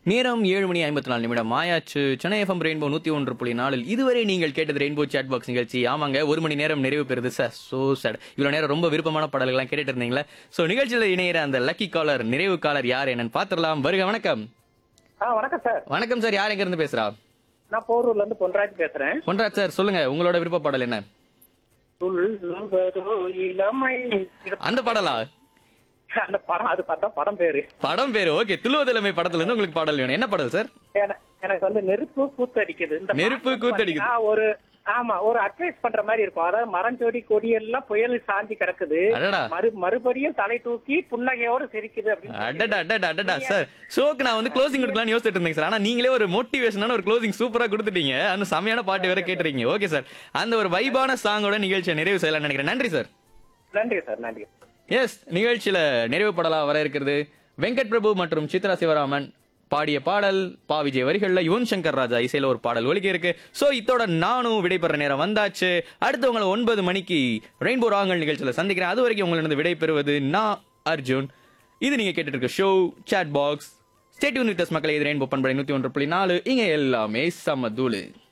நேரம் ஏழு மணி ஐம்பத்தி நாலு நிமிடம் ஆயாச்சு சென்னை எஃப்எம் ரெயின்போ நூத்தி ஒன்று புள்ளி நாலில் இதுவரை நீங்கள் கேட்டது ரெயின்போ சாட் பாக்ஸ் நிகழ்ச்சி ஆமாங்க ஒரு மணி நேரம் நிறைவு பெறுது சார் சோ சார் இவ்வளவு நேரம் ரொம்ப விருப்பமான பாடல்கள்லாம் கேட்டுட்டு இருந்தீங்களா சோ நிகழ்ச்சியில் இணையிற அந்த லக்கி காலர் நிறைவு காலர் யார் என்னன்னு பாத்திரலாம் வருக வணக்கம் ஆ வணக்கம் சார் வணக்கம் சார் யார் எங்க இருந்து பேசுறா நான் போரூர்ல இருந்து பொன்ராஜ் பேசுறேன் பொன்ராஜ் சார் சொல்லுங்க உங்களோட விருப்ப பாடல் என்ன துள்ளுவதோ இளமை அந்த பாடலா அந்த படம் அது பார்த்தா படம் பேரு படம் பேரு ஓகே துளுவதிலமை படத்துல இருந்து உங்களுக்கு பாடல் வேணும் என்ன பாடல் சார் என- எனக்கு வந்து நெருப்பு கூத்தடிக்குது இந்த நெருப்பு பாட்டு கூத்தடிக்குது. பாத்தீங்கன்னா ஒரு ஆமா ஒரு அட்வைஸ் பண்ற மாதிரி இருக்கும் அதாவது மரஞ்சொடி கொடி எல்லாம் புயல் சாஞ்சி கிடக்குது அடடா. மறு மறுபடியும் தலை தூக்கி புன்னகையோடு சிரிக்குது அப்படின்னு அடடா அடடா அடடா சார் ஷோக்கு நான் வந்து க்ளோசிங் கொடுக்கலாம்னு யோசிச்சுட்டு இருந்தேன் சார் ஆனா நீங்களே ஒரு மோட்டிவேஷனான ஒரு க்ளோசிங் சூப்பரா கொடுத்துட்டீங்க அந்த செமையான பாட்டு வேற கேட்டுறீங்க ஓகே சார் அந்த ஒரு வைபான சாங்கோட நிகழ்ச்சியை நிறைவு செய்யலாம்னு நினைக்கிறேன் நன்றி சார் நன்றி சார் நன்றி எஸ் நிகழ்ச்சியில நிறைவு பாடலா வர இருக்கிறது வெங்கட் பிரபு மற்றும் சித்ரா சிவராமன் பாடிய பாடல் பா விஜய் வரிகள்ல யுவன் சங்கர் ராஜா இசையில ஒரு பாடல் ஒலிக்க இருக்கு சோ இத்தோட நானும் விடைபெற நேரம் வந்தாச்சு அடுத்து உங்களை ஒன்பது மணிக்கு ரெயின்போ ராங்கல் நிகழ்ச்சியில சந்திக்கிறேன் அது வரைக்கும் உங்களிடம் விடை பெறுவது நான் அர்ஜுன் இது நீங்க கேட்டுட்டு இருக்க show chat box stay tuned with மக்களை இது ரெயின்போ பண்படை நூத்தி ஒன்று புள்ளி நாலு இங்க எல்லாமே சமதூளு